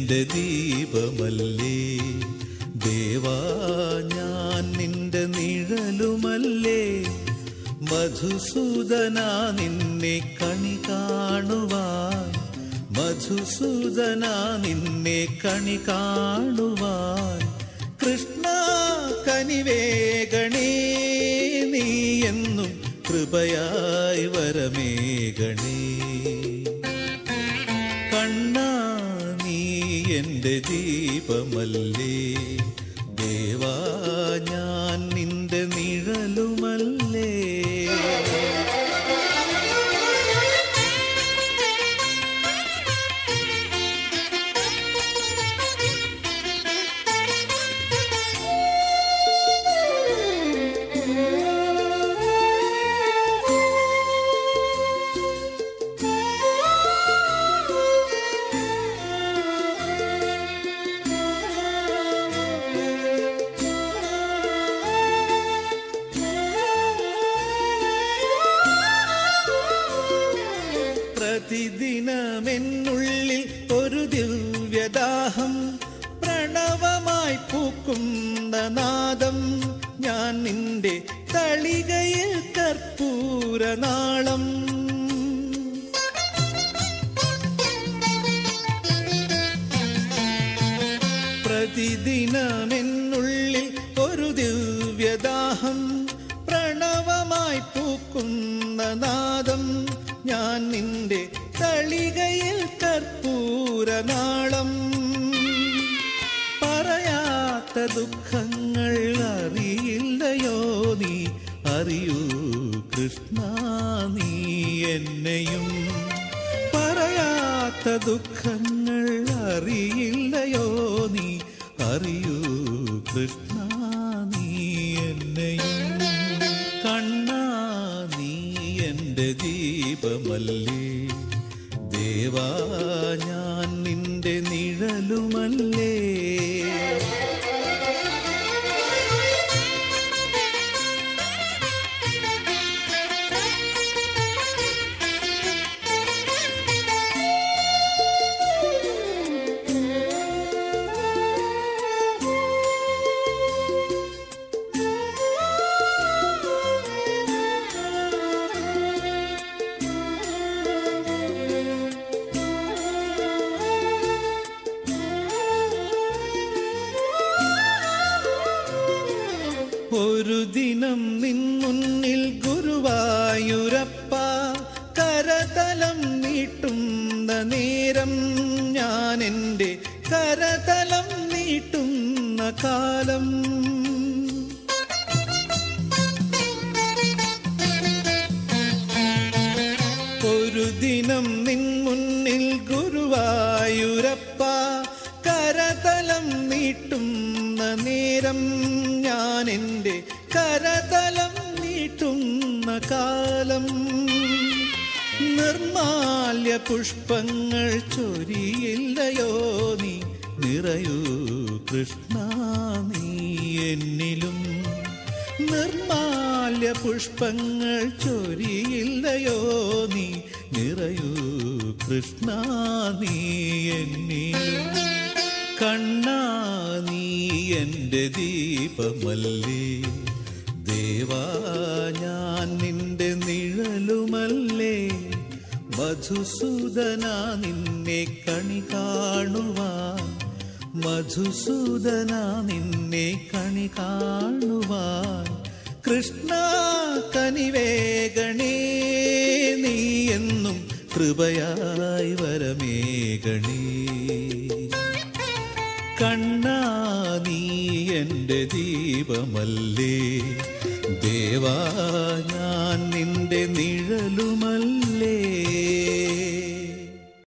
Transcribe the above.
എന്റെ ദീപമല്ലേ ദേവാ ഞാൻ നിന്റെ നിഴലുമല്ലേ മധുസൂദന നിന്നെ കണി കാണുവാൻ മധുസൂദന നിന്നെ കണി കാണുവാൻ കൃഷ്ണ കനിവേഗണേ നീ എന്നും കൃപയായി വരമേകണേ കണ്ണാ നീ എന്റെ ദീപമല്ലേ ദേവാ ഞാൻ നിന്റെ നിഴലുമല്ലേ പ്രതിദിനമെന്നുള്ളിൽ ഒരു ദിവ്യദാഹം പ്രണവമായി പൂക്കുന്ന നാദം ഞാൻ നിന്റെ തളികയിൽ കർപ്പൂരനാളം പ്രതിദിനമെന്നുള്ളിൽ ഒരു ദിവ്യദാഹം പ്രണവമായി പൂക്കുന്ന നാദം ഞാൻ നിന്റെ തളികയിൽ കർപ്പൂരനാളം പറയാത്ത ദുഃഖങ്ങൾ അറിയില്ലയോ നീ അറിയൂ കൃഷ്ണ നീ എന്നെയും പറയാത്ത ദുഃഖങ്ങൾ അറിയില്ലയോ നീ അറിയൂ കൃഷ്ണ നീ എന്നെയും കണ്ണാ നീ എന്റെ ദീപമല്ലേ ദേവാ ഞാൻ നിന്റെ നിഴലുമല്ലേ ഒരു ദിനം നിൻ മുന്നിൽ ഗുരുവായൂരപ്പ കരതലം നീട്ടുന്ന നേരം ഞാൻ എൻ്റെ കരതലം നീട്ടുന്ന കാലം ഒരു ദിനം നിൻ മുന്നിൽ ഗുരുവായൂരപ്പ കരതലം നീട്ടുന്ന നേരം ഞാൻ എൻ്റെ കരതലം നീട്ടുന്ന കാലം നിർമാല്യ പുഷ്പങ്ങൾ ചൊരിയില്ലയോ നീ നിറയൂ കൃഷ്ണ നീ എന്നിലും നിർമാല്യ പുഷ്പങ്ങൾ ചൊരിയില്ലയോ നീ നിറയൂ കൃഷ്ണ നീ എന്നിലും കണ്ണാ നീ എന്റെ ദീപമല്ലേ ദേവാ ഞാൻ നിന്റെ നിഴലുമല്ലേ മധുസൂദന നിന്നെ കണി കാണുവാൻ മധുസൂദന നിന്നെ കണി കാണുവാൻ കൃഷ്ണ കനിവേഗണേ നീ എന്നും കൃപയായി വരമേകണേ കണ്ണാ നീ എന്റെ ദീപമല്ലേ ദേവാ ഞാൻ നിന്റെ നിഴലുമല്ലേ